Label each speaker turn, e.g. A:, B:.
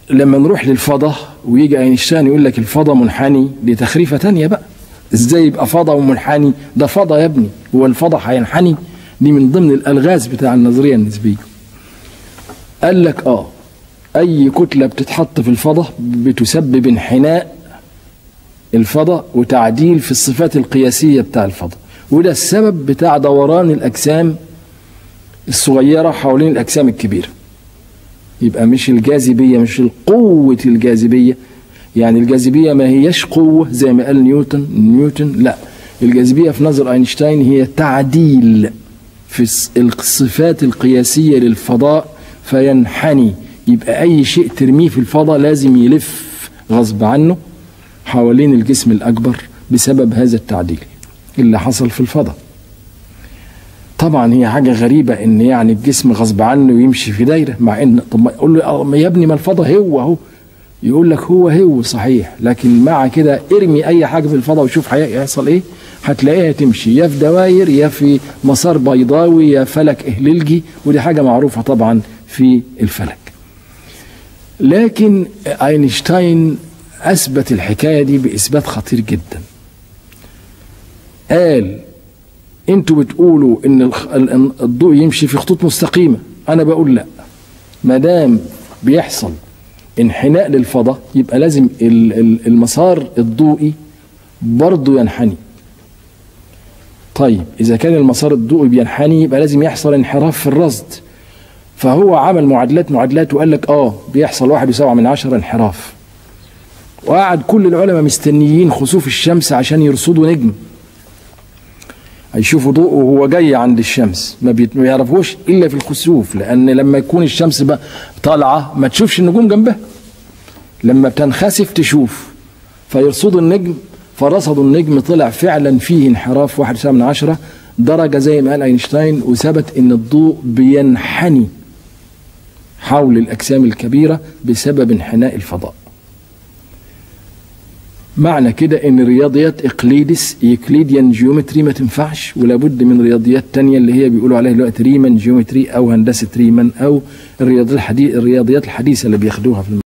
A: لما نروح للفضاء ويجي اينشتاين يقول لك الفضاء منحني دي تخريفه تانية بقى ازاي يبقى فضاء ومنحني ده فضاء يا ابني هو الفضاء هينحني دي من ضمن الالغاز بتاع النظريه النسبيه قال لك اه اي كتله بتتحط في الفضاء بتسبب انحناء الفضاء وتعديل في الصفات القياسيه بتاع الفضاء وده السبب بتاع دوران الاجسام الصغيره حوالين الاجسام الكبيره يبقى مش الجاذبيه مش القوه الجاذبيه يعني الجاذبيه ما هيش قوه زي ما قال نيوتن نيوتن لا الجاذبيه في نظر اينشتاين هي تعديل في الصفات القياسيه للفضاء فينحني يبقى اي شيء ترميه في الفضاء لازم يلف غصب عنه حوالين الجسم الاكبر بسبب هذا التعديل اللي حصل في الفضاء طبعا هي حاجه غريبه ان يعني الجسم غصب عنه يمشي في دايره مع ان طب ما يقول له يا ابني ما الفضاء هو اهو يقول لك هو هو صحيح لكن مع كده ارمي اي حاجه في الفضاء وشوف هيحصل ايه هتلاقيها تمشي يا في دواير يا في مسار بيضاوي يا فلك اهللجي ودي حاجه معروفه طبعا في الفلك لكن اينشتاين اثبت الحكايه دي باثبات خطير جدا قال انتوا بتقولوا ان الضوء يمشي في خطوط مستقيمه انا بقول لا ما دام بيحصل انحناء للفضاء يبقى لازم المسار الضوئي برضه ينحني طيب اذا كان المسار الضوئي بينحني يبقى لازم يحصل انحراف في الرصد فهو عمل معادلات معادلات وقال لك اه بيحصل واحد وسبعة من عشرة انحراف وقعد كل العلماء مستنيين خسوف الشمس عشان يرصدوا نجم هيشوفوا ضوءه وهو جاي عند الشمس ما بيعرفوش الا في الخسوف لان لما يكون الشمس بقى طالعه ما تشوفش النجوم جنبها لما بتنخسف تشوف فيرصدوا النجم فرصدوا النجم طلع فعلا فيه انحراف واحد من عشرة درجة زي ما قال اينشتاين وثبت ان الضوء بينحني حول الاجسام الكبيرة بسبب انحناء الفضاء معنى كده ان رياضيات اقليدس يوكليديان جيومتري ما تنفعش ولابد من رياضيات تانية اللي هي بيقولوا عليها دلوقتي ريمان جيومتري او هندسة ريمان او الرياضيات الحديثة الرياضيات الحديثة اللي بياخدوها في